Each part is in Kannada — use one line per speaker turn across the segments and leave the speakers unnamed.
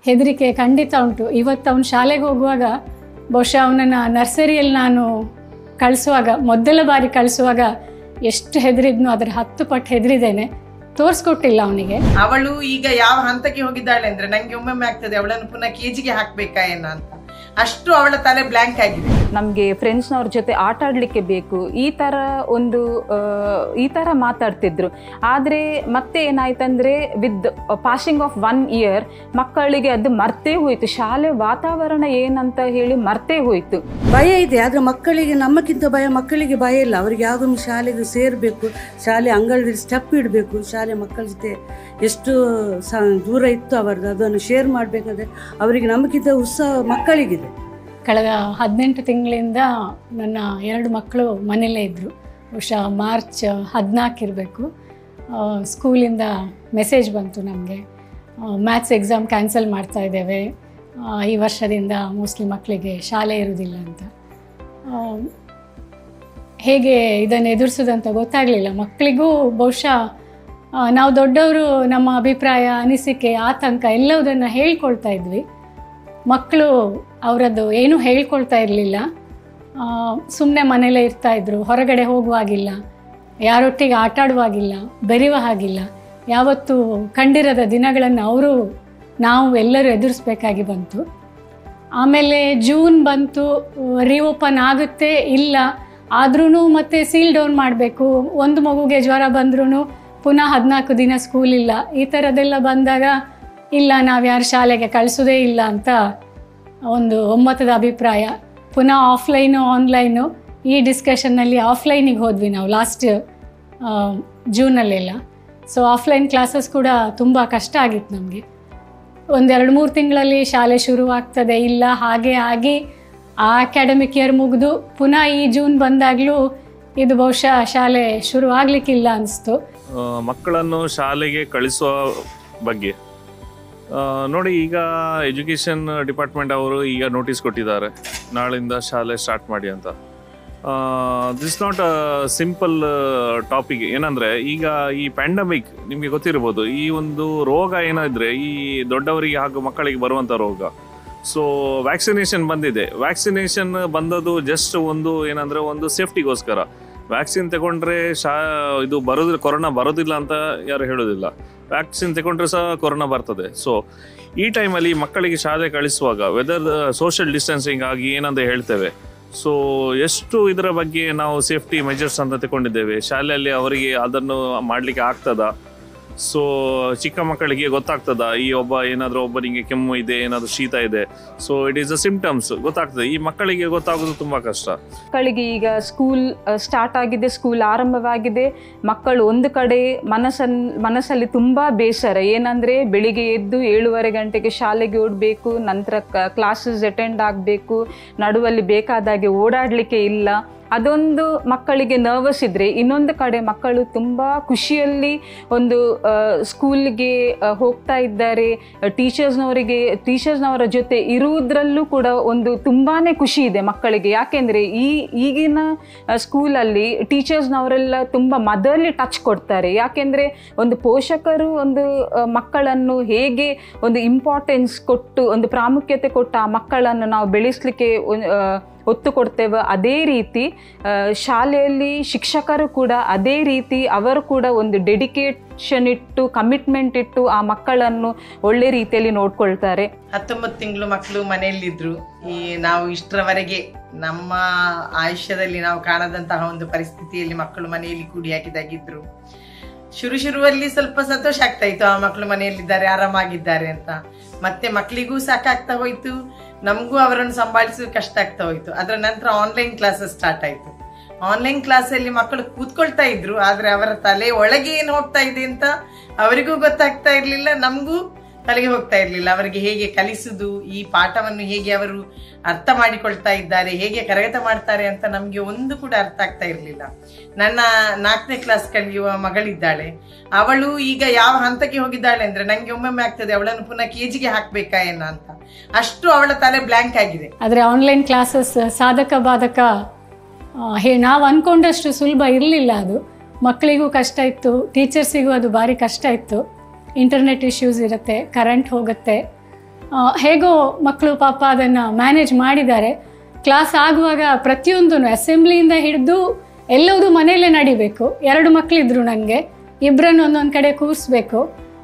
ಹೆದರಿಕೆ ಖಂಡಿತ ಉಂಟು ಇವತ್ತು ಅವನು ಶಾಲೆಗೆ ಹೋಗುವಾಗ ಬಹುಶಃ ಅವನನ್ನು ನರ್ಸರಿಯಲ್ಲಿ ನಾನು ಕಳಿಸುವಾಗ ಮೊದಲ ಬಾರಿ ಕಳಿಸುವಾಗ ಎಷ್ಟು ಹೆದರಿದ್ನೋ ಅದರ ಹತ್ತು ಪಟ್ಟು ಹೆದರಿದ್ದೇನೆ ತೋರಿಸ್ಕೊಟ್ಟಿಲ್ಲ ಅವನಿಗೆ
ಅವಳು ಈಗ ಯಾವ ಹಂತಕ್ಕೆ ಹೋಗಿದ್ದಾಳೆ ಅಂದ್ರೆ ನಂಗೆ ಒಮ್ಮೊಮ್ಮೆ ಆಗ್ತದೆ ಅವಳನ್ನು ಪುನಃ ಕೆಜಿಗೆ ಹಾಕ್ಬೇಕಾ ಏನ ಅಂತ ಅಷ್ಟು ಅವಳ ತಲೆ ಬ್ಲಾಂಕ್ ಆಗಿದೆ
ನಮಗೆ ಫ್ರೆಂಡ್ಸ್ನವ್ರ ಜೊತೆ ಆಟ ಆಡಲಿಕ್ಕೆ ಬೇಕು ಈ ಥರ ಒಂದು ಆ, ಈ ಥರ ಮಾತಾಡ್ತಿದ್ರು ಆದರೆ ಮತ್ತೆ ಏನಾಯ್ತಂದರೆ with passing of one year ಮಕ್ಕಳಿಗೆ ಅದು ಮರ್ತೇ ಹೋಯಿತು ಶಾಲೆ ವಾತಾವರಣ ಏನಂತ ಹೇಳಿ ಮರ್ತೇ ಹೋಯಿತು
ಭಯ ಇದೆ ಆದರೆ ಮಕ್ಕಳಿಗೆ ನಮ್ಮಕ್ಕಿಂತ ಭಯ ಮಕ್ಕಳಿಗೆ ಭಯ ಇಲ್ಲ ಅವರಿಗೆ ಯಾವಾಗಲೂ ಶಾಲೆಗೆ ಸೇರಬೇಕು ಶಾಲೆ ಅಂಗಳದಲ್ಲಿ ಸ್ಟೆಪ್ ಇಡಬೇಕು ಶಾಲೆ ಮಕ್ಕಳ ಜೊತೆ ಎಷ್ಟು ಸ ದೂರ ಇತ್ತು ಅವರದ್ದು ಅದನ್ನು ಶೇರ್ ಮಾಡಬೇಕಾದ್ರೆ ಅವರಿಗೆ ನಮಗಿಂತ ಉತ್ಸಾಹ ಮಕ್ಕಳಿಗಿದೆ
ಕಳೆದ ಹದಿನೆಂಟು ತಿಂಗಳಿಂದ ನನ್ನ ಎರಡು ಮಕ್ಕಳು ಮನೆಯಲ್ಲೇ ಇದ್ದರು ಬಹುಶಃ ಮಾರ್ಚ್ ಹದಿನಾಲ್ಕು ಇರಬೇಕು ಸ್ಕೂಲಿಂದ ಮೆಸೇಜ್ ಬಂತು ನಮಗೆ ಮ್ಯಾಥ್ಸ್ ಎಕ್ಸಾಮ್ ಕ್ಯಾನ್ಸಲ್ ಮಾಡ್ತಾ ಇದ್ದೇವೆ ಆ, ಈ ವರ್ಷದಿಂದ ಮೋಸ್ಟ್ಲಿ ಮಕ್ಕಳಿಗೆ ಶಾಲೆ ಇರುವುದಿಲ್ಲ ಅಂತ ಆ, ಹೇಗೆ ಇದನ್ನು ಎದುರಿಸೋದಂತ ಗೊತ್ತಾಗಲಿಲ್ಲ ಮಕ್ಕಳಿಗೂ ಬಹುಶಃ ಆ, ನಾವು ದೊಡ್ಡವರು ನಮ್ಮ ಅಭಿಪ್ರಾಯ ಅನಿಸಿಕೆ ಆತಂಕ ಎಲ್ಲವುದನ್ನು ಹೇಳ್ಕೊಳ್ತಾ ಇದ್ವಿ ಮಕ್ಕಳು ಅವರದ್ದು ಏನೂ ಹೇಳ್ಕೊಳ್ತಾ ಇರಲಿಲ್ಲ ಸುಮ್ಮನೆ ಮನೇಲೇ ಇರ್ತಾಯಿದ್ರು ಹೊರಗಡೆ ಹೋಗುವಾಗಿಲ್ಲ ಯಾರೊಟ್ಟಿಗೆ ಆಟ ಆಡುವಾಗಿಲ್ಲ ಬೆರೆಯುವ ಹಾಗಿಲ್ಲ ಯಾವತ್ತೂ ಕಂಡಿರದ ದಿನಗಳನ್ನು ಅವರು ನಾವು ಎಲ್ಲರೂ ಎದುರಿಸ್ಬೇಕಾಗಿ ಬಂತು ಆಮೇಲೆ ಜೂನ್ ಬಂತು ರೀಓಪನ್ ಆಗುತ್ತೆ ಇಲ್ಲ ಆದ್ರೂ ಮತ್ತೆ ಸೀಲ್ ಡೌನ್ ಮಾಡಬೇಕು ಒಂದು ಮಗುಗೆ ಜ್ವರ ಬಂದ್ರೂ ಪುನಃ ಹದಿನಾಲ್ಕು ದಿನ ಸ್ಕೂಲ್ ಇಲ್ಲ ಈ ಥರದ್ದೆಲ್ಲ ಬಂದಾಗ ಇಲ್ಲ ನಾವು ಯಾರು ಶಾಲೆಗೆ ಕಳಿಸೋದೇ ಇಲ್ಲ ಅಂತ ಒಂದು ಒಮ್ಮತದ ಅಭಿಪ್ರಾಯ ಪುನಃ ಆಫ್ಲೈನು ಆನ್ಲೈನು ಈ ಡಿಸ್ಕಷನ್ನಲ್ಲಿ ಆಫ್ಲೈನಿಗೆ ಹೋದ್ವಿ ನಾವು ಲಾಸ್ಟ್ ಜೂನಲ್ಲೆಲ್ಲ ಸೊ ಆಫ್ಲೈನ್ ಕ್ಲಾಸಸ್ ಕೂಡ ತುಂಬ ಕಷ್ಟ ಆಗಿತ್ತು ನಮಗೆ ಒಂದೆರಡು ಮೂರು ತಿಂಗಳಲ್ಲಿ ಶಾಲೆ ಶುರುವಾಗ್ತದೆ ಇಲ್ಲ ಹಾಗೆ ಆಗಿ ಆ ಅಕಾಡೆಮಿಕ್ ಇಯರ್ ಮುಗಿದು ಪುನಃ ಈ ಜೂನ್ ಬಂದಾಗಲೂ ಇದು ಬಹುಶಃ ಶಾಲೆ ಶುರು ಆಗಲಿಕ್ಕಿಲ್ಲ ಅನಿಸ್ತು
ಆ, ಮಕ್ಕಳನ್ನು ಶಾಲೆಗೆ ಕಳಿಸುವ ಬಗ್ಗೆ ಆ, ನೋಡಿ ಈಗ ಎಜುಕೇಷನ್ ಡಿಪಾರ್ಟ್ಮೆಂಟ್ ಅವರು ಈಗ ನೋಟಿಸ್ ಕೊಟ್ಟಿದ್ದಾರೆ ನಾಳಿಂದ ಶಾಲೆ ಸ್ಟಾರ್ಟ್ ಮಾಡಿ ಅಂತ this not a simple topic ಏನಂದ್ರೆ ಈಗ ಈ ಪ್ಯಾಂಡಮಿಕ್ ನಿಮಗೆ ಗೊತ್ತಿರ್ಬೋದು ಈ ಒಂದು ರೋಗ ಏನಾದ್ರೆ ಈ ದೊಡ್ಡವರಿಗೆ ಹಾಗೂ ಮಕ್ಕಳಿಗೆ ಬರುವಂಥ ರೋಗ ಸೊ ವ್ಯಾಕ್ಸಿನೇಷನ್ ಬಂದಿದೆ ವ್ಯಾಕ್ಸಿನೇಷನ್ ಬಂದದ್ದು ಜಸ್ಟ್ ಒಂದು ಏನಂದ್ರೆ ಒಂದು ಸೇಫ್ಟಿಗೋಸ್ಕರ ವ್ಯಾಕ್ಸಿನ್ ತಗೊಂಡ್ರೆ ಶಾ ಇದು ಬರೋದಿಲ್ಲ ಕೊರೋನಾ ಬರೋದಿಲ್ಲ ಅಂತ ಯಾರು ಹೇಳೋದಿಲ್ಲ ವ್ಯಾಕ್ಸಿನ್ ತಗೊಂಡ್ರೆ ಸಹ ಕೊರೋನಾ ಬರ್ತದೆ ಸೊ ಈ ಟೈಮಲ್ಲಿ ಮಕ್ಕಳಿಗೆ ಶಾಲೆ ಕಳಿಸುವಾಗ ವೆದರ್ ಸೋಷಿಯಲ್ ಡಿಸ್ಟೆನ್ಸಿಂಗ್ ಆಗಿ ಏನಂತ ಹೇಳ್ತೇವೆ ಸೊ ಎಷ್ಟು ಇದರ ಬಗ್ಗೆ ನಾವು ಸೇಫ್ಟಿ ಮೆಜರ್ಸ್ ಅಂತ ತಗೊಂಡಿದ್ದೇವೆ ಶಾಲೆಯಲ್ಲಿ ಅವರಿಗೆ ಅದನ್ನು ಮಾಡಲಿಕ್ಕೆ ಆಗ್ತದಾ ಸೊ ಚಿಕ್ಕ ಮಕ್ಕಳಿಗೆ ಗೊತ್ತಾಗ್ತದ ಈ ಒಬ್ಬ ಏನಾದರೂ ಒಬ್ಬನಿಗೆ ಕೆಮ್ಮು ಇದೆ ಏನಾದರೂ ಶೀತ ಇದೆ so it is a symptoms ಗೊತ್ತಾಗ್ತದೆ ಈ ಮಕ್ಕಳಿಗೆ ಗೊತ್ತಾಗೋದು ತುಂಬ ಕಷ್ಟ
ಮಕ್ಕಳಿಗೆ ಈಗ ಸ್ಕೂಲ್ ಸ್ಟಾರ್ಟ್ ಆಗಿದೆ ಸ್ಕೂಲ್ ಆರಂಭವಾಗಿದೆ ಮಕ್ಕಳು ಒಂದು ಕಡೆ ಮನಸ್ಸನ್ ಮನಸ್ಸಲ್ಲಿ ತುಂಬ ಬೇಸರ ಏನಂದರೆ ಬೆಳಿಗ್ಗೆ ಎದ್ದು ಏಳುವರೆ ಗಂಟೆಗೆ ಶಾಲೆಗೆ ಓಡಬೇಕು ನಂತರ ಕ್ಲಾಸಸ್ ಅಟೆಂಡ್ ಆಗಬೇಕು ನಡುವಲ್ಲಿ ಬೇಕಾದಾಗೆ ಓಡಾಡಲಿಕ್ಕೆ ಇಲ್ಲ ಅದೊಂದು ಮಕ್ಕಳಿಗೆ ನರ್ವಸ್ ಇದ್ದರೆ ಇನ್ನೊಂದು ಕಡೆ ಮಕ್ಕಳು ತುಂಬ ಖುಷಿಯಲ್ಲಿ ಒಂದು ಸ್ಕೂಲ್ಗೆ ಹೋಗ್ತಾ ಇದ್ದಾರೆ ಟೀಚರ್ಸ್ನವರಿಗೆ ಟೀಚರ್ಸ್ನವರ ಜೊತೆ ಇರುವುದರಲ್ಲೂ ಕೂಡ ಒಂದು ತುಂಬಾ ಖುಷಿ ಇದೆ ಮಕ್ಕಳಿಗೆ ಯಾಕೆಂದರೆ ಈ ಈಗಿನ ಸ್ಕೂಲಲ್ಲಿ ಟೀಚರ್ಸ್ನವರೆಲ್ಲ ತುಂಬ ಮದರ್ಲಿ ಟಚ್ ಕೊಡ್ತಾರೆ ಯಾಕೆಂದರೆ ಒಂದು ಪೋಷಕರು ಒಂದು ಆ, ಮಕ್ಕಳನ್ನು ಹೇಗೆ ಒಂದು ಇಂಪಾರ್ಟೆನ್ಸ್ ಕೊಟ್ಟು ಒಂದು ಪ್ರಾಮುಖ್ಯತೆ ಕೊಟ್ಟು ಆ ಮಕ್ಕಳನ್ನು ನಾವು ಬೆಳೆಸಲಿಕ್ಕೆ ಒತ್ತು ಕೊಡ್ತೇವೆ ಅದೇ ರೀತಿ ಆ, ಶಾಲೆಯಲ್ಲಿ ಶಿಕ್ಷಕರು ಕೂಡ ಅದೇ ರೀತಿ ಅವರು ಕೂಡ ಒಂದು ಡೆಡಿಕೇಶನ್ ಇಟ್ಟು ಕಮಿಟ್ಮೆಂಟ್ ಇಟ್ಟು ಆ ಮಕ್ಕಳನ್ನು ಒಳ್ಳೆ ರೀತಿಯಲ್ಲಿ ನೋಡ್ಕೊಳ್ತಾರೆ
ಹತ್ತೊಂಬತ್ತು ತಿಂಗಳು ಮಕ್ಕಳು ಮನೆಯಲ್ಲಿದ್ರು ಈ ನಾವು ಇಷ್ಟರವರೆಗೆ ನಮ್ಮ ಆಯುಷ್ಯದಲ್ಲಿ ನಾವು ಕಾಣದಂತಹ ಒಂದು ಪರಿಸ್ಥಿತಿಯಲ್ಲಿ ಮಕ್ಕಳು ಮನೆಯಲ್ಲಿ ಕೂಡಿ ಹಾಕಿದಾಗಿದ್ರು ಶುರು ಶುರುವಲ್ಲಿ ಸ್ವಲ್ಪ ಸಂತೋಷ ಆಗ್ತಾ ಇತ್ತು ಆ ಮಕ್ಕಳು ಮನೆಯಲ್ಲಿದ್ದಾರೆ ಆರಾಮಾಗಿದ್ದಾರೆ ಅಂತ ಮತ್ತೆ ಮಕ್ಕಳಿಗೂ ಸಾಕಾಗ್ತಾ ಹೋಯ್ತು ನಮಗೂ ಅವರನ್ನು ಸಂಭಾಳಿಸೋದು ಕಷ್ಟ ಆಗ್ತಾ ಹೋಯ್ತು ಅದರ ನಂತರ ಆನ್ಲೈನ್ ಕ್ಲಾಸಸ್ ಸ್ಟಾರ್ಟ್ ಆಯ್ತು ಆನ್ಲೈನ್ ಕ್ಲಾಸಲ್ಲಿ ಮಕ್ಕಳು ಕೂತ್ಕೊಳ್ತಾ ಇದ್ರು ಆದ್ರೆ ಅವರ ತಲೆ ಒಳಗೆ ಏನು ಹೋಗ್ತಾ ಇದೆ ಅಂತ ಅವರಿಗೂ ಗೊತ್ತಾಗ್ತಾ ಇರ್ಲಿಲ್ಲ ನಮಗೂ ತಲೆಗೆ ಹೋಗ್ತಾ ಇರ್ಲಿಲ್ಲ ಅವರಿಗೆ ಹೇಗೆ ಕಲಿಸುದು ಈ ಪಾಠವನ್ನು ಹೇಗೆ ಅವರು ಅರ್ಥ ಮಾಡಿಕೊಳ್ತಾ ಇದ್ದಾರೆ ಹೇಗೆ ಕರಗತ ಮಾಡ್ತಾರೆ ಅಂತ ನಮ್ಗೆ ಒಂದು ಕೂಡ ಅರ್ಥ ಆಗ್ತಾ ಇರ್ಲಿಲ್ಲ ನನ್ನ ನಾಲ್ಕನೇ ಕ್ಲಾಸ್ ಕಲಿಯುವ ಮಗಳಿದ್ದಾಳೆ ಅವಳು ಈಗ ಯಾವ ಹಂತಕ್ಕೆ ಹೋಗಿದ್ದಾಳೆ ಅಂದ್ರೆ ನಂಗೆ ಒಮ್ಮೊಮ್ಮೆ ಆಗ್ತದೆ ಅವಳನ್ನು ಪುನಃ ಕೆಜಿಗೆ ಹಾಕ್ಬೇಕಾ ಏನ ಅಂತ ಅಷ್ಟು ಅವಳ ತಲೆ ಬ್ಲಾಂಕ್ ಆಗಿದೆ
ಆದರೆ ಆನ್ಲೈನ್ ಕ್ಲಾಸಸ್ ಸಾಧಕ ಬಾಧಕ ಆ, ಹೇ ನಾವು ಅಂದ್ಕೊಂಡಷ್ಟು ಸುಲಭ ಇರಲಿಲ್ಲ ಅದು ಮಕ್ಕಳಿಗೂ ಕಷ್ಟ ಇತ್ತು ಟೀಚರ್ಸಿಗೂ ಅದು ಭಾರಿ ಕಷ್ಟ ಇತ್ತು ಇಂಟರ್ನೆಟ್ ಇಶ್ಯೂಸ್ ಇರುತ್ತೆ ಕರೆಂಟ್ ಹೋಗುತ್ತೆ ಆ, ಹೇಗೋ ಮಕ್ಕಳು ಪಾಪ ಅದನ್ನು ಮ್ಯಾನೇಜ್ ಮಾಡಿದ್ದಾರೆ ಕ್ಲಾಸ್ ಆಗುವಾಗ ಪ್ರತಿಯೊಂದು ಅಸೆಂಬ್ಲಿಯಿಂದ ಹಿಡಿದು ಎಲ್ಲವೂ ಮನೆಯಲ್ಲೇ ನಡಿಬೇಕು ಎರಡು ಮಕ್ಕಳಿದ್ರು ನನಗೆ ಇಬ್ಬರನ್ನು ಒಂದೊಂದು ಕಡೆ ಕೂರಿಸ್ಬೇಕು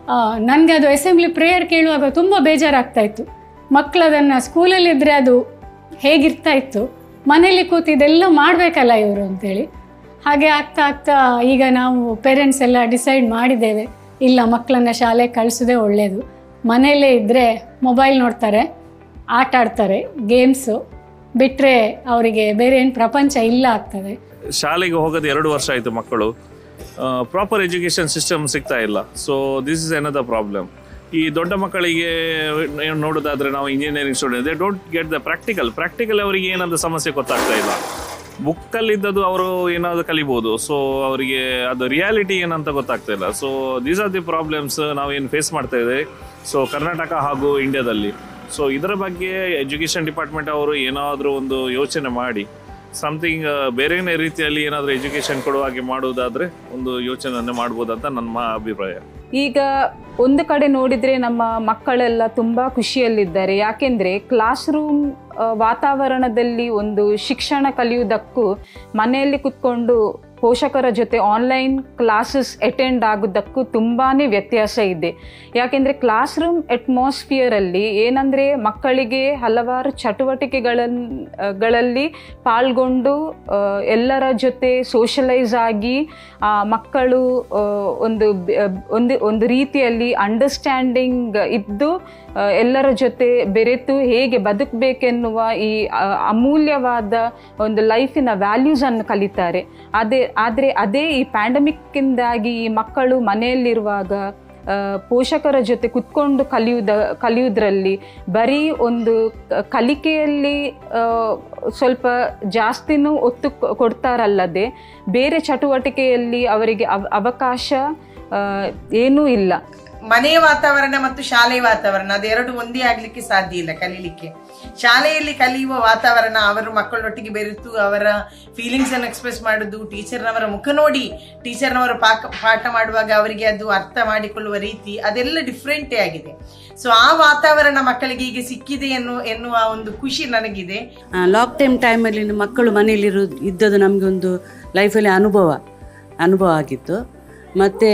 ನನಗೆ ಅದು ಅಸೆಂಬ್ಲಿ ಪ್ರೇಯರ್ ಕೇಳುವಾಗ ತುಂಬ ಬೇಜಾರಾಗ್ತಾ ಇತ್ತು ಮಕ್ಕಳು ಅದನ್ನು ಸ್ಕೂಲಲ್ಲಿದ್ದರೆ ಅದು ಹೇಗಿರ್ತಾ ಇತ್ತು ಮನೇಲಿ ಕೂತು ಇದೆಲ್ಲ ಮಾಡಬೇಕಲ್ಲ ಇವರು ಅಂತೇಳಿ ಹಾಗೆ ಆಗ್ತಾ ಆಗ್ತಾ ಈಗ ನಾವು ಪೇರೆಂಟ್ಸ್ ಎಲ್ಲ ಡಿಸೈಡ್ ಮಾಡಿದ್ದೇವೆ ಇಲ್ಲ ಮಕ್ಕಳನ್ನ ಶಾಲೆಗೆ ಕಳಿಸೋದೇ ಒಳ್ಳೆಯದು ಮನೆಯಲ್ಲೇ ಇದ್ದರೆ ಮೊಬೈಲ್ ನೋಡ್ತಾರೆ ಆಟ ಆಡ್ತಾರೆ ಗೇಮ್ಸು ಬಿಟ್ಟರೆ ಅವರಿಗೆ ಬೇರೆ ಏನು ಪ್ರಪಂಚ ಇಲ್ಲ ಆಗ್ತದೆ
ಶಾಲೆಗೆ ಹೋಗೋದು ಎರಡು ವರ್ಷ ಆಯಿತು ಮಕ್ಕಳು ಪ್ರಾಪರ್ ಎಜುಕೇಷನ್ ಸಿಸ್ಟಮ್ ಸಿಗ್ತಾ ಇಲ್ಲ so this is another problem ಈ ದೊಡ್ಡ ಮಕ್ಕಳಿಗೆ ಏನ್ ನೋಡೋದಾದ್ರೆ ನಾವು engineering student they don't get the practical practical ಅವರಿಗೆ ಏನಾದರೂ ಸಮಸ್ಯೆ ಗೊತ್ತಾಗ್ತಾ ಇಲ್ಲ ಬುಕ್ಕಲ್ಲಿದ್ದದ್ದು ಅವರು ಏನಾದರೂ ಕಲಿಬೋದು ಸೊ ಅವರಿಗೆ ಅದು ರಿಯಾಲಿಟಿ ಏನಂತ ಗೊತ್ತಾಗ್ತಾ ಇಲ್ಲ so these are the problems ನಾವು ಏನು ಫೇಸ್ ಮಾಡ್ತಾ ಇದ್ದೇವೆ ಸೊ ಕರ್ನಾಟಕ ಹಾಗೂ ಇಂಡಿಯಾದಲ್ಲಿ ಸೊ ಇದರ ಬಗ್ಗೆ ಎಜುಕೇಷನ್ ಡಿಪಾರ್ಟ್ಮೆಂಟ್ ಅವರು ಏನಾದರೂ ಒಂದು ಯೋಚನೆ ಮಾಡಿ ಸಮಥಿಂಗ್ ಬೇರೆನೇ ರೀತಿಯಲ್ಲಿ ಏನಾದರೂ ಎಜುಕೇಷನ್ ಕೊಡುವ ಹಾಗೆ ಮಾಡುವುದಾದ್ರೆ ಒಂದು ಯೋಚನೆಯನ್ನು ಮಾಡ್ಬೋದಂತ ನನ್ನ ಅಭಿಪ್ರಾಯ
ಈಗ ಒಂದು ಕಡೆ ನೋಡಿದ್ರೆ ನಮ್ಮ ಮಕ್ಕಳೆಲ್ಲ ತುಂಬ ಖುಷಿಯಲ್ಲಿದ್ದಾರೆ ಯಾಕೆಂದ್ರೆ ಕ್ಲಾಸ್ ರೂಮ್ ವಾತಾವರಣದಲ್ಲಿ ಒಂದು ಶಿಕ್ಷಣ ಕಲಿಯುವುದಕ್ಕೂ ಮನೆಯಲ್ಲಿ ಕುತ್ಕೊಂಡು ಪೋಷಕರ ಜೊತೆ ಆನ್ಲೈನ್ ಕ್ಲಾಸಸ್ ಅಟೆಂಡ್ ಆಗೋದಕ್ಕೂ ತುಂಬಾ ವ್ಯತ್ಯಾಸ ಇದೆ ಯಾಕೆಂದರೆ ಕ್ಲಾಸ್ ರೂಮ್ ಅಟ್ಮಾಸ್ಫಿಯರಲ್ಲಿ ಏನಂದರೆ ಮಕ್ಕಳಿಗೆ ಹಲವಾರು ಚಟುವಟಿಕೆಗಳನ್ ಗಳಲ್ಲಿ ಪಾಲ್ಗೊಂಡು ಆ, ಎಲ್ಲರ ಜೊತೆ ಸೋಷಲೈಸ್ ಆಗಿ ಆ, ಮಕ್ಕಳು ಆ, ಒಂದು ಬೆ- ಒಂದು ಒಂದು ರೀತಿಯಲ್ಲಿ ಅಂಡರ್ಸ್ಟ್ಯಾಂಡಿಂಗ್ ಇದ್ದು ಆ, ಎಲ್ಲರ ಜೊತೆ ಬೆರೆತು ಹೇಗೆ ಬದುಕಬೇಕೆನ್ನುವ ಈ ಆ, ಅಮೂಲ್ಯವಾದ ಒಂದು ಲೈಫಿನ ವ್ಯಾಲ್ಯೂಸನ್ನು ಕಲಿತಾರೆ ಅದೇ ಆದರೆ ಅದೇ ಈ ಪ್ಯಾಂಡಮಿಕ್ಕಿಂದಾಗಿ ಈ ಮಕ್ಕಳು ಮನೆಯಲ್ಲಿರುವಾಗ ಆ, ಪೋಷಕರ ಜೊತೆ ಕುತ್ಕೊಂಡು ಕಲಿಯುವುದ ಕಲಿಯುವುದರಲ್ಲಿ ಬರೀ ಒಂದು ಕ- ಕಲಿಕೆಯಲ್ಲಿ ಆ, ಸ್ವಲ್ಪ ಜಾಸ್ತಿನೂ ಒತ್ತು ಕೊ- ಕೊಡ್ತಾರಲ್ಲದೆ ಬೇರೆ ಚಟುವಟಿಕೆಯಲ್ಲಿ ಅವರಿಗೆ ಅವ ಅವಕಾಶ ಆ, ಏನೂ ಇಲ್ಲ
ಮನೆಯ ವಾತಾವರಣ ಮತ್ತು ಶಾಲೆಯ ವಾತಾವರಣ ಅದೆರಡು ಒಂದೇ ಆಗ್ಲಿಕ್ಕೆ ಸಾಧ್ಯ ಇಲ್ಲ ಕಲೀಲಿಕ್ಕೆ ಶಾಲೆಯಲ್ಲಿ ಕಲಿಯುವ ವಾತಾವರಣ ಅವರು ಮಕ್ಕಳೊಟ್ಟಿಗೆ ಬೆರೆತು ಅವರ ಫೀಲಿಂಗ್ಸ್ ಅನ್ನು ಎಕ್ಸ್ಪ್ರೆಸ್ ಮಾಡುದು ಟೀಚರ್ನವರ ಮುಖ ನೋಡಿ ಟೀಚರ್ನವರು ಪಾಕ ಪಾಠ ಮಾಡುವಾಗ ಅವರಿಗೆ ಅದು ಅರ್ಥ ಮಾಡಿಕೊಳ್ಳುವ ರೀತಿ ಅದೆಲ್ಲ ಡಿಫ್ರೆಂಟೇ ಆಗಿದೆ ಸೊ ಆ ವಾತಾವರಣ ಮಕ್ಕಳಿಗೆ ಈಗ ಸಿಕ್ಕಿದೆ ಎನ್ನುವ ಎನ್ನುವ ಒಂದು ಖುಷಿ ನನಗಿದೆ
ಲಾಕ್ ಟೈಮ್ ಟೈಮಲ್ಲಿ ಮಕ್ಕಳು ಮನೆಯಲ್ಲಿರೋ ಇದ್ದದ್ದು ನಮಗೆ ಒಂದು ಲೈಫಲ್ಲಿ ಅನುಭವ ಅನುಭವ ಆಗಿತ್ತು ಮತ್ತು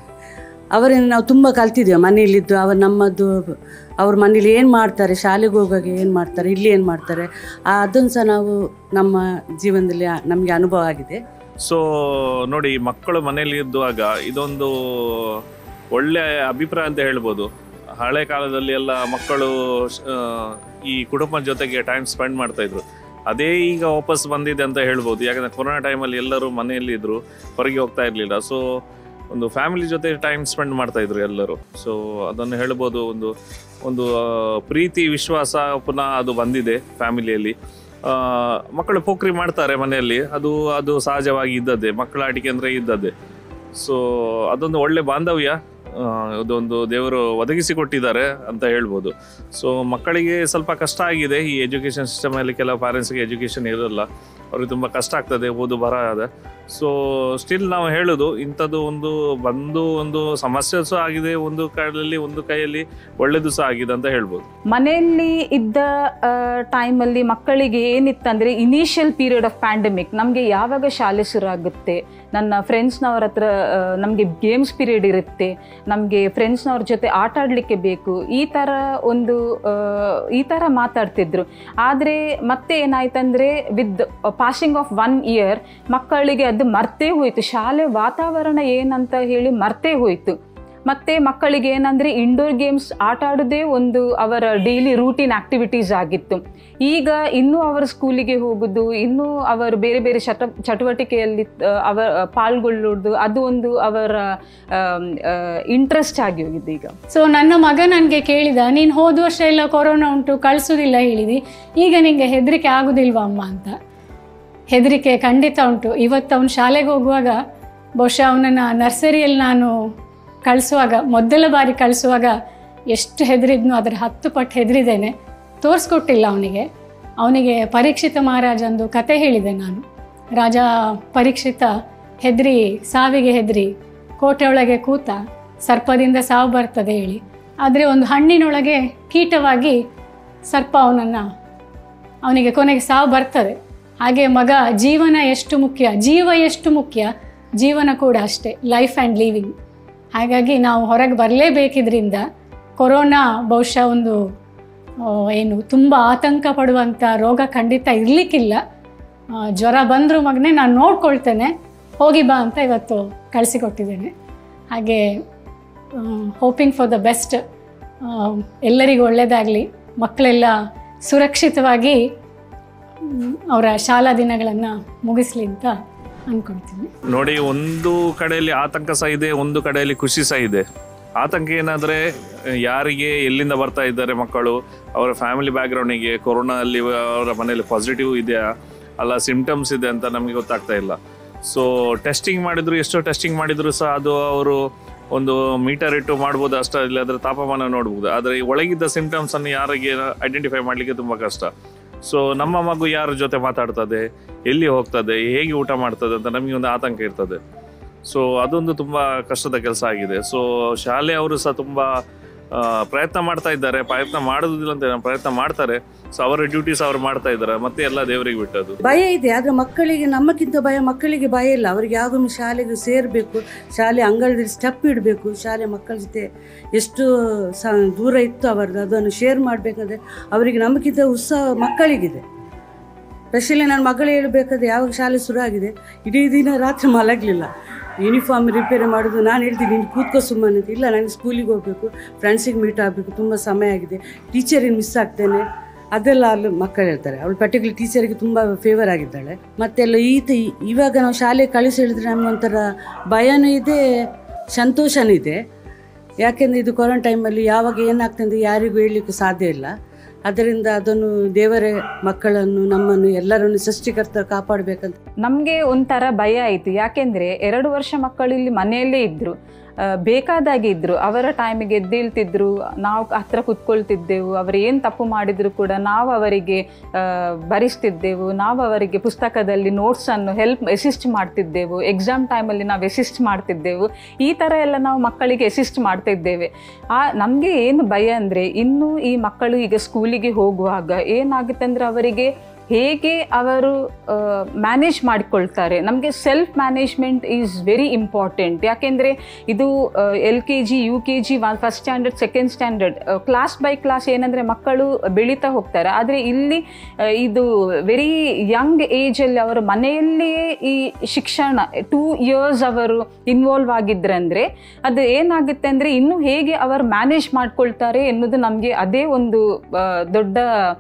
ಅವರಿಂದ ನಾವು ತುಂಬ ಕಲ್ತಿದ್ದೇವೆ ಮನೆಯಲ್ಲಿದ್ದು ಅವರು ನಮ್ಮದು ಅವ್ರ ಮನೇಲಿ ಏನು ಮಾಡ್ತಾರೆ ಶಾಲೆಗೆ ಹೋಗುವಾಗ ಏನು ಮಾಡ್ತಾರೆ ಇಲ್ಲಿ ಏನು ಮಾಡ್ತಾರೆ ಆ ಅದನ್ನು ಸಹ ನಾವು ನಮ್ಮ ಜೀವನದಲ್ಲಿ ನಮಗೆ ಅನುಭವ ಆಗಿದೆ
ಸೊ ನೋಡಿ ಮಕ್ಕಳು ಮನೆಯಲ್ಲಿ ಇದ್ದುವಾಗ ಇದೊಂದು ಒಳ್ಳೆ ಅಭಿಪ್ರಾಯ ಅಂತ ಹೇಳ್ಬೋದು ಹಳೆ ಕಾಲದಲ್ಲಿ ಎಲ್ಲ ಮಕ್ಕಳು ಆ, ಈ ಕುಟುಂಬದ ಜೊತೆಗೆ ಟೈಮ್ ಸ್ಪೆಂಡ್ ಮಾಡ್ತಾ ಇದ್ರು ಅದೇ ಈಗ ವಾಪಸ್ ಬಂದಿದೆ ಅಂತ ಹೇಳ್ಬೋದು ಯಾಕಂದ್ರೆ ಕೊರೋನಾ ಟೈಮಲ್ಲಿ ಎಲ್ಲರೂ ಮನೆಯಲ್ಲಿ ಇದ್ರು ಹೊರಗೆ ಹೋಗ್ತಾ ಇರಲಿಲ್ಲ ಸೊ ಒಂದು ಫ್ಯಾಮಿಲಿ ಜೊತೆ ಟೈಮ್ ಸ್ಪೆಂಡ್ ಮಾಡ್ತಾ ಇದ್ರು ಎಲ್ಲರೂ ಸೊ ಅದನ್ನು ಹೇಳ್ಬೋದು ಒಂದು ಒಂದು ಆ, ಪ್ರೀತಿ ವಿಶ್ವಾಸ ಪುನಃ ಅದು ಬಂದಿದೆ ಫ್ಯಾಮಿಲಿಯಲ್ಲಿ ಆ, ಮಕ್ಕಳು ಪೋಖ್ರಿ ಮಾಡ್ತಾರೆ ಮನೆಯಲ್ಲಿ ಅದು ಅದು ಸಹಜವಾಗಿ ಇದ್ದದ್ದೇ ಮಕ್ಕಳ ಆಟಿಕೆ ಅಂದರೆ ಇದ್ದದ್ದೇ ಸೊ ಅದೊಂದು ಒಳ್ಳೆ ಬಾಂಧವ್ಯ ಆ, ಅದೊಂದು ದೇವರು ಒದಗಿಸಿಕೊಟ್ಟಿದ್ದಾರೆ ಅಂತ ಹೇಳ್ಬೋದು ಸೊ ಮಕ್ಕಳಿಗೆ ಸ್ವಲ್ಪ ಕಷ್ಟ ಆಗಿದೆ ಈ ಎಜುಕೇಷನ್ ಸಿಸ್ಟಮಲ್ಲಿ ಕೆಲವು ಪ್ಯಾರೆಂಟ್ಸ್ಗೆ ಎಜುಕೇಷನ್ ಇರಲ್ಲ ಅವ್ರಿಗೆ ತುಂಬ ಕಷ್ಟ ಆಗ್ತದೆ ಓದು ಬರ ಅದ ಸೊ ಸ್ಟಿಲ್ ನಾವು ಹೇಳೋದು ಇಂಥದ್ದು ಒಂದು ಬಂದು ಒಂದು ಸಮಸ್ಯೆ ಸಹ ಆಗಿದೆ ಒಂದು ಕೈಯಲ್ಲಿ ಒಂದು ಕೈಯಲ್ಲಿ ಒಳ್ಳೇದು ಸಹ ಆಗಿದೆ ಅಂತ ಹೇಳ್ಬೋದು
ಮನೆಯಲ್ಲಿ ಇದ್ದ ಟೈಮಲ್ಲಿ ಮಕ್ಕಳಿಗೆ ಏನಿತ್ತಂದರೆ ಇನಿಷಿಯಲ್ ಪೀರಿಯಡ್ ಆಫ್ ಪ್ಯಾಂಡಮಿಕ್ ನಮಗೆ ಯಾವಾಗ ಶಾಲೆ ಶುರು ಆಗುತ್ತೆ ನನ್ನ ಫ್ರೆಂಡ್ಸ್ನವ್ರ ಹತ್ರ ನಮಗೆ ಗೇಮ್ಸ್ ಪೀರಿಯಡ್ ಇರುತ್ತೆ ನಮಗೆ ಫ್ರೆಂಡ್ಸ್ನವ್ರ ಜೊತೆ ಆಟ ಆಡಲಿಕ್ಕೆ ಬೇಕು ಈ ಥರ ಒಂದು ಆ, ಈ ಥರ ಮಾತಾಡ್ತಿದ್ರು ಆದರೆ ಮತ್ತೆ ಏನಾಯ್ತಂದರೆ with passing of one year ಮಕ್ಕಳಿಗೆ ಅದು ಮರ್ತೇ ಹೋಯಿತು ಶಾಲೆ ವಾತಾವರಣ ಏನಂತ ಹೇಳಿ ಮರ್ತೇ ಹೋಯಿತು ಮತ್ತೆ ಮಕ್ಕಳಿಗೆ ಏನಂದ್ರೆ ಇಂಡೋರ್ ಗೇಮ್ಸ್ ಆಟ ಆಡೋದೇ ಒಂದು ಅವರ ಡೈಲಿ ರೂಟೀನ್ ಆಕ್ಟಿವಿಟೀಸ್ ಆಗಿತ್ತು ಈಗ ಇನ್ನೂ ಅವರ ಸ್ಕೂಲಿಗೆ ಹೋಗುದು ಇನ್ನೂ ಅವರು ಬೇರೆ ಬೇರೆ ಚಟ ಚಟುವಟಿಕೆಯಲ್ಲಿ ಆ, ಅವ ಪಾಲ್ಗೊಳ್ಳುವುದು ಅದು ಒಂದು ಅವರ ಇಂಟ್ರೆಸ್ಟ್ ಆಗಿ ಹೋಗಿದೆ ಈಗ
ಸೊ ನನ್ನ ಮಗ ನನಗೆ ಕೇಳಿದ ನೀನು ಹೋದ ವರ್ಷ ಎಲ್ಲ ಕೊರೋನಾ ಉಂಟು ಕಳಿಸೋದಿಲ್ಲ ಹೇಳಿದಿ ಈಗ ನಿಂಗೆ ಹೆದರಿಕೆ ಆಗೋದಿಲ್ವಾ ಅಮ್ಮ ಅಂತ ಹೆದರಿಕೆ ಖಂಡಿತ ಉಂಟು ಇವತ್ತು ಅವನು ಶಾಲೆಗೆ ಹೋಗುವಾಗ ಬಹುಶಃ ಅವನನ್ನು ನರ್ಸರಿಯಲ್ಲಿ ನಾನು ಕಳಿಸುವಾಗ ಮೊದಲ ಬಾರಿ ಕಳಿಸುವಾಗ ಎಷ್ಟು ಹೆದರಿದ್ನೋ ಅದರ ಹತ್ತು ಪಟ್ಟು ಹೆದರಿದ್ದೇನೆ ತೋರಿಸ್ಕೊಟ್ಟಿಲ್ಲ ಅವನಿಗೆ ಅವನಿಗೆ ಪರೀಕ್ಷಿತ ಮಹಾರಾಜಂದು ಕತೆ ಹೇಳಿದೆ ನಾನು ರಾಜ ಪರೀಕ್ಷಿತ ಹೆದರಿ ಸಾವಿಗೆ ಹೆದರಿ ಕೋಟೆ ಒಳಗೆ ಕೂತ ಸರ್ಪದಿಂದ ಸಾವು ಬರ್ತದೆ ಹೇಳಿ ಆದರೆ ಒಂದು ಹಣ್ಣಿನೊಳಗೆ ಕೀಟವಾಗಿ ಸರ್ಪ ಅವನನ್ನು ಅವನಿಗೆ ಕೊನೆಗೆ ಸಾವು ಬರ್ತದೆ ಹಾಗೆ ಮಗ ಜೀವನ ಎಷ್ಟು ಮುಖ್ಯ ಜೀವ ಎಷ್ಟು ಮುಖ್ಯ ಜೀವನ ಕೂಡ ಅಷ್ಟೇ ಲೈಫ್ ಆ್ಯಂಡ್ ಲಿವಿಂಗ್ ಹಾಗಾಗಿ ನಾವು ಹೊರಗೆ ಬರಲೇಬೇಕಿದ್ರಿಂದ ಕೊರೋನಾ ಬಹುಶಃ ಒಂದು ಆ, ಏನು ತುಂಬ ಆತಂಕ ಪಡುವಂಥ ರೋಗ ಖಂಡಿತ ಇರಲಿಕ್ಕಿಲ್ಲ ಜ್ವರ ಬಂದರೂ ಮಗನೇ ನಾನು ನೋಡ್ಕೊಳ್ತೇನೆ ಹೋಗಿ ಬಾ ಅಂತ ಇವತ್ತು ಕಳಿಸಿಕೊಟ್ಟಿದ್ದೇನೆ ಹಾಗೆ ಹೋಪಿಂಗ್ ಫಾರ್ ದ ಬೆಸ್ಟ್ ಎಲ್ಲರಿಗೂ ಒಳ್ಳೆಯದಾಗಲಿ ಮಕ್ಕಳೆಲ್ಲ ಸುರಕ್ಷಿತವಾಗಿ ಮ್, ಅವರ ಶಾಲಾ ದಿನಗಳನ್ನು ಮುಗಿಸ್ಲಿ ಅಂತ ಅಂದ್ಕೊಳ್ತೀನಿ
ನೋಡಿ ಒಂದು ಕಡೆಯಲ್ಲಿ ಆತಂಕ ಸಹ ಇದೆ ಒಂದು ಕಡೆಯಲ್ಲಿ ಖುಷಿ ಸಹ ಇದೆ ಆತಂಕ ಏನಾದರೆ ಯಾರಿಗೆ ಎಲ್ಲಿಂದ ಬರ್ತಾ ಇದ್ದಾರೆ ಮಕ್ಕಳು ಅವರ ಫ್ಯಾಮಿಲಿ ಬ್ಯಾಕ್ಗ್ರೌಂಡಿಗೆ ಕೊರೋನಾ ಅಲ್ಲಿ ಅವರ ಮನೆಯಲ್ಲಿ ಪಾಸಿಟಿವ್ ಇದೆಯಾ ಅಲ್ಲ ಸಿಂಪ್ಟಮ್ಸ್ ಇದೆ ಅಂತ ನಮಗೆ ಗೊತ್ತಾಗ್ತಾ ಇಲ್ಲ ಸೊ ಟೆಸ್ಟಿಂಗ್ ಮಾಡಿದ್ರು ಎಷ್ಟೋ ಟೆಸ್ಟಿಂಗ್ ಮಾಡಿದ್ರು ಸಹ ಅದು ಅವರು ಒಂದು ಮೀಟರ್ ಇಟ್ಟು ಮಾಡ್ಬೋದು ಅಷ್ಟೇ ಇಲ್ಲ ಅದರ ತಾಪಮಾನ ನೋಡ್ಬೋದು ಆದರೆ ಈ ಒಳಗಿದ್ದ ಸಿಂಪ್ಟಮ್ಸ್ ಅನ್ನು ಯಾರಿಗೆ ಐಡೆಂಟಿಫೈ ಮಾಡಲಿಕ್ಕೆ ತುಂಬ ಕಷ್ಟ ಸೊ ನಮ್ಮ ಮಗು ಯಾರ ಜೊತೆ ಮಾತಾಡ್ತದೆ ಎಲ್ಲಿ ಹೋಗ್ತದೆ ಹೇಗೆ ಊಟ ಮಾಡ್ತದೆ ಅಂತ ನಮಗೆ ಒಂದು ಆತಂಕ ಇರ್ತದೆ ಸೊ ಅದೊಂದು ತುಂಬ ಕಷ್ಟದ ಕೆಲಸ ಆಗಿದೆ ಸೊ ಶಾಲೆಯವರು ಸಹ ತುಂಬ ಆ, ಪ್ರಯತ್ನ ಮಾಡ್ತಾ ಇದ್ದಾರೆ ಪ್ರಯತ್ನ ಮಾಡೋದಿಲ್ಲ ಅಂತ ಏನ್ ಪ್ರಯತ್ನ ಮಾಡ್ತಾರೆ ಸೊ ಅವರ ಡ್ಯೂಟೀಸ್ ಅವ್ರು ಮಾಡ್ತಾ ಇದ್ದಾರೆ ಮತ್ತೆ ಎಲ್ಲ ದೇವರಿಗೆ ಬಿಟ್ಟದ್ದು
ಭಯ ಇದೆ ಆದರೆ ಮಕ್ಕಳಿಗೆ ನಮ್ಮಕ್ಕಿಂತ ಭಯ ಮಕ್ಕಳಿಗೆ ಭಯ ಇಲ್ಲ ಅವರಿಗೆ ಯಾವಾಗೊಮ್ಮೆ ಶಾಲೆಗೆ ಸೇರಬೇಕು ಶಾಲೆ ಅಂಗಳದಲ್ಲಿ ಸ್ಟೆಪ್ ಇಡಬೇಕು ಶಾಲೆ ಮಕ್ಕಳ ಜೊತೆ ಎಷ್ಟು ಸ ದೂರ ಇತ್ತು ಅವರದ್ದು ಅದನ್ನು ಶೇರ್ ಮಾಡಬೇಕಂದ್ರೆ ಅವರಿಗೆ ನಮಗಿಂತ ಉತ್ಸಾಹ ಮಕ್ಕಳಿಗಿದೆ ಸ್ಪೆಷಲಿ ನನ್ನ ಮಗಳು ಹೇಳಬೇಕಾದ್ರೆ ಯಾವಾಗ ಶಾಲೆ ಶುರು ಆಗಿದೆ ಇಡೀ ದಿನ ರಾತ್ರಿ ಮಲಗಲಿಲ್ಲ ಯೂನಿಫಾರ್ಮ್ ರಿಪೇರಿ ಮಾಡೋದು ನಾನು ಹೇಳ್ತೀನಿ ನೀನು ಕೂತ್ಕೋ ಸುಮ್ಮನೆ ಅಂತ ಇಲ್ಲ ನನಗೆ ಸ್ಕೂಲಿಗೆ ಹೋಗಬೇಕು ಫ್ರೆಂಡ್ಸಿಗೆ ಮೀಟ್ ಆಗಬೇಕು ತುಂಬ ಸಮಯ ಆಗಿದೆ ಟೀಚರಿಗೆ ಮಿಸ್ ಆಗ್ತೇನೆ ಅದೆಲ್ಲ ಅಲ್ಲಿ ಮಕ್ಕಳು ಹೇಳ್ತಾರೆ ಅವಳು ಪರ್ಟಿಕ್ಯುಲರ್ ಟೀಚರಿಗೆ ತುಂಬ ಫೇವರ್ ಆಗಿದ್ದಾಳೆ ಮತ್ತೆಲ್ಲ ಈತ ಇವಾಗ ನಾವು ಶಾಲೆಗೆ ಕಳಿಸಿ ಹೇಳಿದ್ರೆ ನಮಗೊಂಥರ ಭಯನೂ ಇದೆ ಸಂತೋಷನೂ ಇದೆ ಯಾಕೆಂದರೆ ಇದು ಕೊರೋನಾ ಟೈಮಲ್ಲಿ ಯಾವಾಗ ಏನಾಗ್ತದೆ ಅಂತ ಯಾರಿಗೂ ಹೇಳಲಿಕ್ಕೂ ಸಾಧ್ಯ ಇಲ್ಲ ಅದರಿಂದ ಅದನ್ನು ದೇವರೇ ಮಕ್ಕಳನ್ನು ನಮ್ಮನ್ನು ಎಲ್ಲರನ್ನು ಸೃಷ್ಟಿಕರ್ತ ಕಾಪಾಡಬೇಕಂತ
ನಮಗೆ ಒಂಥರ ಭಯ ಆಯಿತು ಯಾಕೆಂದರೆ ಎರಡು ವರ್ಷ ಮಕ್ಕಳು ಇಲ್ಲಿ ಮನೆಯಲ್ಲೇ ಇದ್ದರು ಬೇಕಾದಾಗೆ ಇದ್ದರು ಅವರ ಟೈಮಿಗೆ ಎದ್ದೇಳ್ತಿದ್ರು ನಾವು ಹತ್ರ ಕುತ್ಕೊಳ್ತಿದ್ದೆವು ಅವರು ಏನು ತಪ್ಪು ಮಾಡಿದ್ರು ಕೂಡ ನಾವು ಅವರಿಗೆ ಆ, ಬರಿಸ್ತಿದ್ದೆವು ನಾವು ಅವರಿಗೆ ಪುಸ್ತಕದಲ್ಲಿ ನೋಟ್ಸನ್ನು ಹೆಲ್ಪ್ ಅಸಿಸ್ಟ್ ಮಾಡ್ತಿದ್ದೆವು ಎಕ್ಸಾಮ್ ಟೈಮಲ್ಲಿ ನಾವು ಅಸಿಸ್ಟ್ ಮಾಡ್ತಿದ್ದೆವು ಈ ಥರ ಎಲ್ಲ ನಾವು ಮಕ್ಕಳಿಗೆ ಅಸಿಸ್ಟ್ ಮಾಡ್ತಿದ್ದೇವೆ ಆ ನಮಗೆ ಏನು ಭಯ ಅಂದರೆ ಇನ್ನೂ ಈ ಮಕ್ಕಳು ಈಗ ಸ್ಕೂಲಿಗೆ ಹೋಗುವಾಗ ಏನಾಗುತ್ತೆ ಅಂದರೆ ಅವರಿಗೆ ಹೇಗೆ ಅವರು ಮ್ಯಾನೇಜ್ ಮಾಡಿಕೊಳ್ತಾರೆ ನಮಗೆ self management is very important ಯಾಕೆಂದರೆ ಇದು L K G U K G first standard second standard class by class ಏನಂದರೆ ಮಕ್ಕಳು ಬೆಳೀತಾ ಹೋಗ್ತಾರೆ ಆದರೆ ಇಲ್ಲಿ ಆ, ಇದು ವೆರಿ ಯಂಗ್ ಏಜಲ್ಲಿ ಅವರು ಮನೆಯಲ್ಲಿಯೇ ಈ ಶಿಕ್ಷಣ ಟೂ ಇಯರ್ಸ್ ಅವರು ಇನ್ವಾಲ್ವ್ ಆಗಿದ್ರಂದ್ರೆ ಅದು ಏನಾಗುತ್ತೆ ಅಂದರೆ ಇನ್ನು ಹೇಗೆ ಅವರು ಮ್ಯಾನೇಜ್ ಮಾಡ್ಕೊಳ್ತಾರೆ ಎನ್ನುವುದು ನಮಗೆ ಅದೇ ಒಂದು ಆ, ದೊಡ್ಡ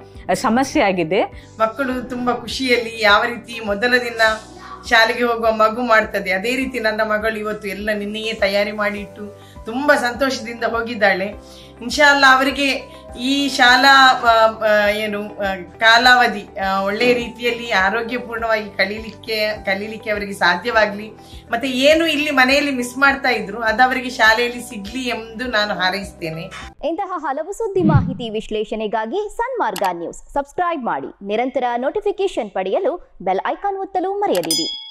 ಸಮಸ್ಯೆ ಆಗಿದೆ
ಮಕ್ಕಳು ತುಂಬಾ ಖುಷಿಯಲ್ಲಿ ಯಾವ ರೀತಿ ಮೊದಲ ದಿನ ಶಾಲೆಗೆ ಹೋಗುವ ಮಗು ಮಾಡ್ತದೆ ಅದೇ ರೀತಿ ನನ್ನ ಮಗಳು ಇವತ್ತು ಎಲ್ಲ ನಿನ್ನೆಯೇ ತಯಾರಿ ಮಾಡಿ ಇಟ್ಟು ತುಂಬಾ ಸಂತೋಷದಿಂದ ಹೋಗಿದ್ದಾಳೆ ಇನ್ಶಾಲ್ಲ ಅವರಿಗೆ ಈ ಶಾಲಾ ಆ, ಆ, ಏನು ಆ, ಕಾಲಾವಧಿ ಆ, ಒಳ್ಳೆಯ ರೀತಿಯಲ್ಲಿ ಆರೋಗ್ಯಪೂರ್ಣವಾಗಿ ಕಲೀಲಿಕ್ಕೆ ಕಲೀಲಿಕ್ಕೆ ಅವರಿಗೆ ಸಾಧ್ಯವಾಗ್ಲಿ ಮತ್ತೆ ಏನು ಇಲ್ಲಿ ಮನೆಯಲ್ಲಿ ಮಿಸ್ ಮಾಡ್ತಾ ಇದ್ರು ಅದು ಅವರಿಗೆ ಶಾಲೆಯಲ್ಲಿ ಸಿಗ್ಲಿ ಎಂದು ನಾನು ಹಾರೈಸ್ತೇನೆ
ಇಂತಹ ಹಲವು ಸುದ್ದಿ ಮಾಹಿತಿ ವಿಶ್ಲೇಷಣೆಗಾಗಿ ಸನ್ಮಾರ್ಗ ನ್ಯೂಸ್ ಸಬ್ಸ್ಕ್ರೈಬ್ ಮಾಡಿ ನಿರಂತರ ನೋಟಿಫಿಕೇಶನ್ ಪಡೆಯಲು ಬೆಲ್ ಐಕಾನ್ ಒತ್ತಲು ಮರೆಯದಿರಿ